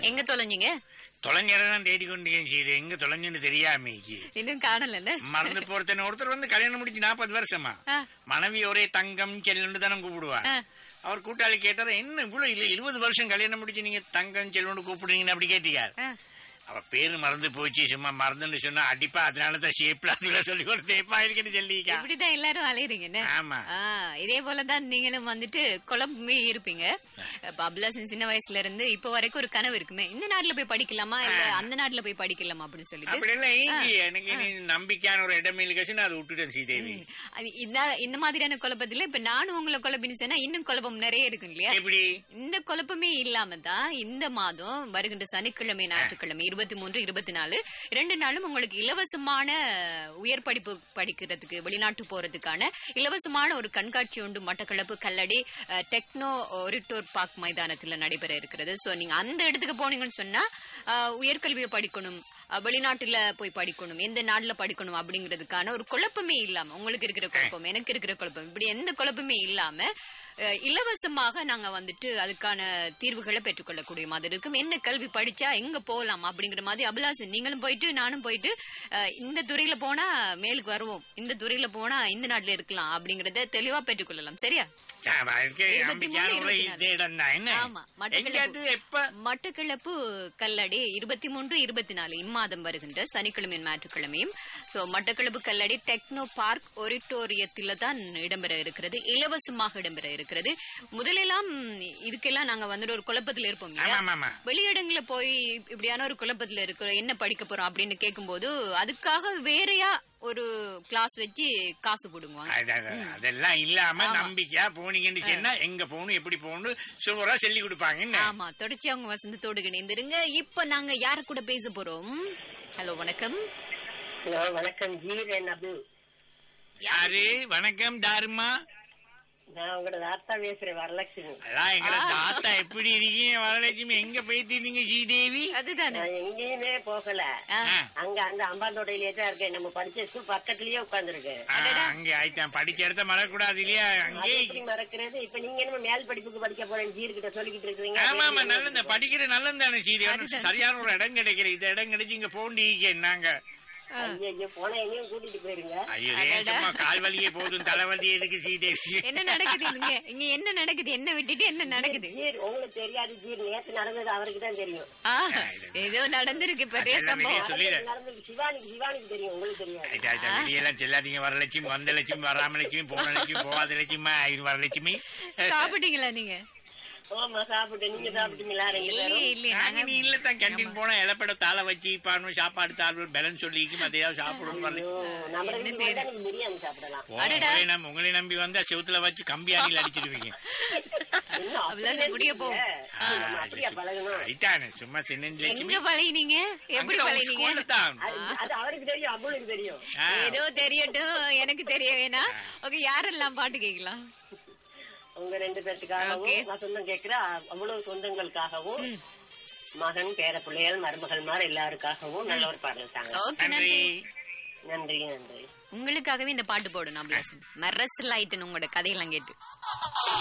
எங்க தொலைஞ்சீங்க தொலைஞ்சதான் தேடி கொண்டேன் செய்து எங்க தொலைஞ்சுன்னு தெரியாமேக்கு இன்னும் காணல மறந்து போறதுன்னு ஒருத்தர் வந்து கல்யாணம் முடிச்சு நாற்பது வருஷமா ஆ. மனைவி ஒரே தங்கம் செல்லுன்னு தானே கூப்பிடுவார் ஆ. அவர் கூட்டாளி கேட்டாரு என்ன இவ்வளவு இல்ல இருபது வருஷம் கல்யாணம் முடிச்சு நீங்க தங்கம் செல்லுன்னு கூப்பிடுறீங்கன்னு அப்படி கேட்டீங்க அவ பேரு மறந்து போச்சு சும்மா மறந்துன்னு சொன்னா அடிப்பா அதனாலதான் ஷேப்ல அதுல சொல்லி ஒரு தேப்பா இருக்குன்னு சொல்லிக்கா இப்படிதான் எல்லாரும் அலையறீங்க என்ன? ஆமா. ஆ, இதே போலதான் நீங்களும் வந்துட்டு குழம்பி இருப்பீங்க இப்ப அபிலாசன் சின்ன வயசுல இருந்து இப்ப வரைக்கும் ஒரு கனவு இருக்குமே இந்த நாட்டுல போய் படிக்கலாமா இல்ல அந்த நாட்டுல போய் படிக்கலாமா அப்படின்னு சொல்லிட்டு அப்படி எல்லாம் ஏங்கி எனக்கு நீ நம்பிக்கையான ஒரு இடம் இல்லைச்சு நான் அதை விட்டுட்டேன் சீதேவி அது இந்த இந்த மாதிரியான குழப்பத்துல இப்ப நானும் உங்களை குழப்பின்னு சொன்னா இன்னும் குழப்பம் நிறைய இருக்கும் இல்லையா எப்படி இந்த குழப்பமே இல்லாம தான் இந்த மாதம் வருகின்ற சனிக்கிழமை ஞாயிற்றுக்கிழமை இருபத்தி மூன்று இருபத்தி நாலு ரெண்டு நாளும் உங்களுக்கு இலவசமான உயர் படிப்பு படிக்கிறதுக்கு வெளிநாட்டு போறதுக்கான இலவசமான ஒரு கண்காட்சி உண்டு மட்டக்களப்பு கல்லடி அஹ், டெக்னோ ஒரிட்டோர் பார்க் மைதானத்துல நடைபெற இருக்கிறது சோ நீங்க அந்த இடத்துக்கு போனீங்கன்னு சொன்னா அஹ், உயர்கல்வியை படிக்கணும் அஹ், வெளிநாட்டுல போய் படிக்கணும் எந்த நாட்டுல படிக்கணும் அப்படிங்கிறதுக்கான ஒரு குழப்பமே இல்லாம உங்களுக்கு இருக்கிற குழப்பம் எனக்கு இருக்கிற குழப்பம் இப்படி எந்த குழப்பமே இல்லாம அஹ், இலவசமாக நாங்க வந்துட்டு அதுக்கான தீர்வுகளை பெற்றுக்கொள்ளக்கூடிய மாதிரி இருக்கும் என்ன கல்வி படிச்சா எங்க போகலாம் அப்படிங்கிற மாதிரி அபிலாசன் நீங்களும் போயிட்டு நானும் போயிட்டு அஹ், இந்த துறையில போனா மேலுக்கு வருவோம் இந்த துறையில போனா இந்த நாட்டுல இருக்கலாம் அப்படிங்கறத தெளிவா பெற்றுக்கொள்ளலாம் சரியா ஆமா, அதுக்கு இருபத்தி நம்பிக்கையான மூணு, ஒரு இருபத்தி இந்த இடம் தான் என்ன ஆமா எங்கேயாவது எப்ப மட்டக்களப்பு கல்லடி இருபத்தி மூன்று இருபத்தி நாலு இம்மாதம் வருகின்ற சனிக்கிழமை ஞாயிற்றுக்கிழமையும் so Batticaloa Kallady techno park ஒரிட்டோரியத்தில தான் இடம்பெற இருக்கிறது இலவசமாக இடம்பெற இருக்கிறது முதலெல்லாம் இதுக்கெல்லாம் நாங்க வந்துட்டு ஒரு குழப்பத்துல இருப்போம் இல்லையா? ஆமா, ஆமா. வெளியிடங்கள போய் இப்படியான ஒரு குழப்பத்துல இருக்கிறோம் என்ன படிக்க போறோம் அப்படின்னு கேட்கும்போது அதுக்காக வேறையா ஒரு கிளாஸ் வச்சு காசு போடுவாங்க அது- அது- அதெல்லாம் இல்லாம நம்பிக்கையா போனீங்கன்னு சொன்னா எங்க போகணும் எப்படி போகணும் சுவரா சொல்லி கொடுப்பாங்க என்ன ஆமா தொடர்ச்சி அவங்க வசந்தத்தோடு இணைந்திருங்க இப்ப நாங்க யாரு கூட பேச போறோம் ஹலோ வணக்கம் ஹலோ வணக்கம் ஜீரன் அபு யாரு வணக்கம் தாருமா நான் உங்களோட தாத்தா பேசுறேன் வரலட்சுமி அதான் எங்களை தாத்தா எப்படி இருக்கீங்க வரலட்சுமி எங்க போயிட்டீங்க ஸ்ரீதேவி அதுதானே நான் எங்கேயுமே போகல ஆ. ஆ. அங்க அந்த அம்பாந்தோட்டையிலேயே தான் இருக்கேன் நம்ம படிச்ச ஸ்கூல் பக்கத்துலயே உட்கார்ந்துருக்கேன் ஆ, அங்க ஆயிட்டான் படிச்ச இடத்த மறக்கூடாது இல்லையா அது அங்கே எப்படி மறக்கிறது இப்ப நீங்க என்ன மேல் படிப்புக்கு படிக்க போறேன் ஜீர் கிட்ட சொல்லிக்கிட்டு இருக்கீங்க ஆமா ஆமா நல்லது படிக்கிற நல்லது தானே சீதி சரியான ஒரு இடம் கிடைக்கிற இந்த இடம் கிடைச்சு இங்க போண்டிங்க நாங்க ஐயோ ஐயோ போனா எங்கேயும் கூட்டிட்டு போயிருங்க ஐயோ ஏன் சும்மா கால் வலியே போதும் தலைவலி எதுக்கு சீதேவி என்ன நடக்குது இங்க இங்க என்ன நடக்குது என்ன விட்டுட்டு என்ன நடக்குது ஜீர் உங்களுக்கு தெரியாது ஜீர் நேத்து நடந்தது அவருக்கு தான் தெரியும் ஆ, ஏதோ நடந்திருக்கு பெரிய அதெல்லாம் வெளியே சம்பவம் சொல்லிடு நடந்தது சிவானிக்கு சிவானிக்கு தெரியும் உங்களுக்கு தெரியாது ஆயிட்டா, ஆயிட்டா, வெளியெல்லாம் செல்லாதீங்க வரலட்சுமி வந்த லட்சுமி வராம லட்சுமி போன லட்சுமி போகாத லட்சுமி இது வரலட்சுமி சாப்பிட்டீங்களா நீங்க ஓமா சாப்பிட்டு நீங்க சாப்பிட்டீங்களா ரெண்டு இல்லையே பேரும் இல்லையே நாங்க நாங்க நீ இல்ல தான் கேன்டீன் போனா இலப்பட தாள வச்சு பாடணும் சாப்பாடு தாழ்வு பேலன்ஸ் சொல்லிக்கும் அதையாவது சாப்பிடணும் வரல ஓ, நம்ம என்ன ரெண்டு செய்யறது? பேரும் நீங்க பிரியாணி சாப்பிடலாம் உங்களை நம்பி உங்களை நம்பி வந்தா செவுத்துல வச்சு கம்பி அடியில் அடிச்சிருவீங்க என்ன அப்படி அவ்வளவு முடிய போ. நினைச்சீங்க? நம்ம அப்படியா பழகணும் ஐட்டானு சும்மா சின்ன லட்சுமி எங்க பழகினீங்க எப்படி அங்க பழகினீங்க ஸ்கூல்ல தான் அது- அது அவருக்கு தெரியும் அவங்களுக்கு தெரியும் ஆ, ஏதோ தெரியட்டும் எனக்கு தெரிய வேணாம் ஓகே யாரெல்லாம் பாட்டு கேட்கலாம் உங்க ரெண்டு Okay. பேர்த்துக்காகவும் நான் சொந்தம் கேட்கிற அவ்வளவு சொந்தங்களுக்காகவும் மகன் பேர பிள்ளைகள் மருமகள்மார் எல்லாருக்காகவும் நல்ல ஒரு பாடல் தாங்க ஓகே நன்றி நன்றி நன்றி உங்களுக்காகவே இந்த பாட்டு போடணும் அபிலாசன் மெரசல் ஆயிட்டு உங்களோட கதையெல்லாம் கேட்டு